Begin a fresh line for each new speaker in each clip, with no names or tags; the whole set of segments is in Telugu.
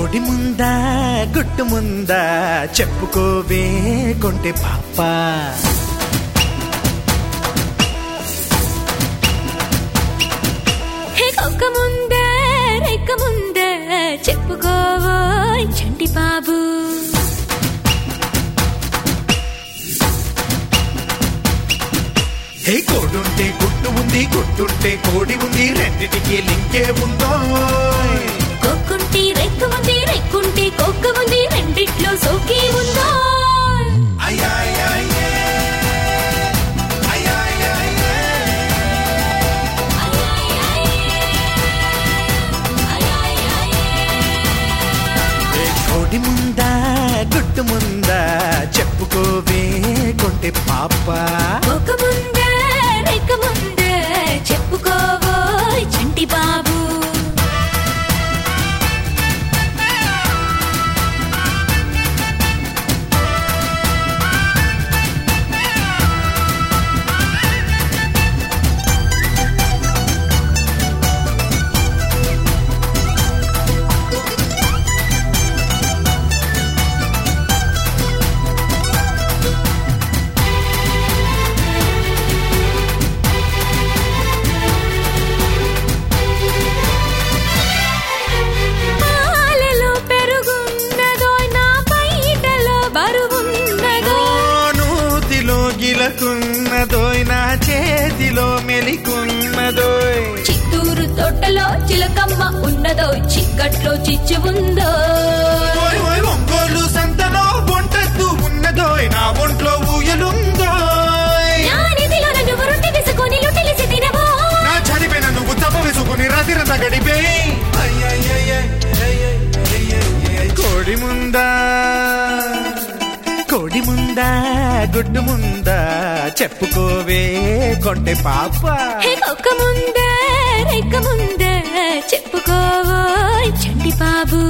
కోడి ముందా గుట్టు ముందా చెప్పుకోవే కొంటె పాప
హే కొక్క ముందే రెక్క ముందే చెప్పుకోవోయ్ చంటి బాబు
హే కోడుంటే గుట్టు ఉంది గుట్టుంటే కోడి ఉంది రెండిటికి లింకే ఉందో
కొక్కుంటి రెక్క ఉంది రెక్కుంటి కొక్క ఉంది రెండిట్లో సోకి ఉందో
హే కోడి ముందా గుట్టు ముందా చెప్పుకోవే కొంటె పాప
కొక్క ముందే రెక్క ముందే చెప్పుకోవోయ్ చంటి బాబు పాలలో పెరుగున్నదో నా బయటలో బరువున్నదో
నూతిలో గిలకున్నదోయ్ నా చేతిలో మెలికున్నదోయ్
చిత్తూరు తోటలో చిలకమ్మ ఉన్నదో చిక్కట్లో చిచ్చు ఉందో
ఓయ్ ఓయ్ ఒంగోలు సంతలో ఒంటెత్తు ఉన్నదోయ్ నా ఒంట్లో ఊయలుందోయ్
నా నిధిలో నన్ను వరుంటి తీసుకొని లొట్టెలిసి తినవో
నా చదివిన నువ్వు తప్ప వేసుకుని రాత్రిరంతా గడిపే కోడి ముందా కోడి ముందా గుడ్డు ముందా చెప్పుకోవే కొంటె పాప
హే కొక్క ముందే రెక్క ముందే చెప్పుకోవోయ్ చంటి బాబు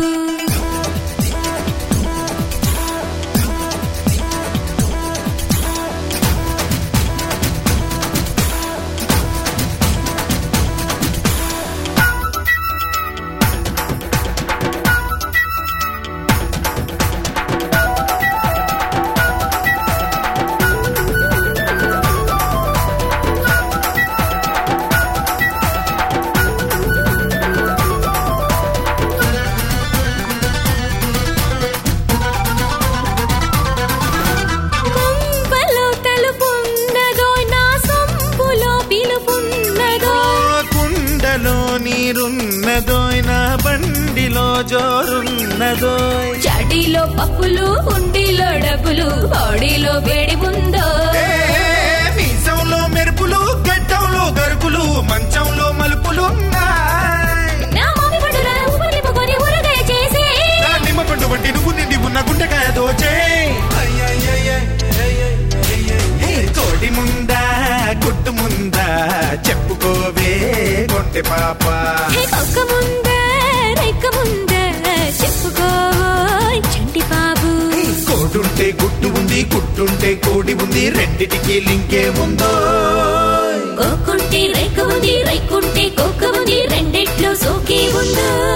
కొంపలో తలుపున్నదో నా సొంపులో పిలుపున్నదో
కుండలో నీరున్నదోయ్ నా బండిలో జోరున్నదోయ్
చడిలో పప్పులు ఉండిలో డబ్బులు బాడీలో వేడి ఉందో
ఏ, మీసంలో మెరుపులు గడ్డంలో గరుకులు మంచంలో మలుపులు
నా మామి పండుల ఊపిరి నింపుకొని ఊరగాయ చేసి
నా నిమ్మ పండు వంటి నువ్వు నిండి ఉన్న గుండెకాయ దోచే ఏ, కోడి ముందా గుట్టు ముందా చెప్పుకోవే కొంటె పాప
హే కొక్క ముందే రెక్క ముందే చెప్పుకోవోయ్ చంటి బాబు
కోడుంటే గుట్టు ఉంది గుట్టుంటే కోడి ఉంది రెండిటికి లింకే ఉందో
కొక్కుంటే రెక్క ఉంది రెక్కుంటే కొక్క ఉంది రెండిట్లో సోకి ఉందో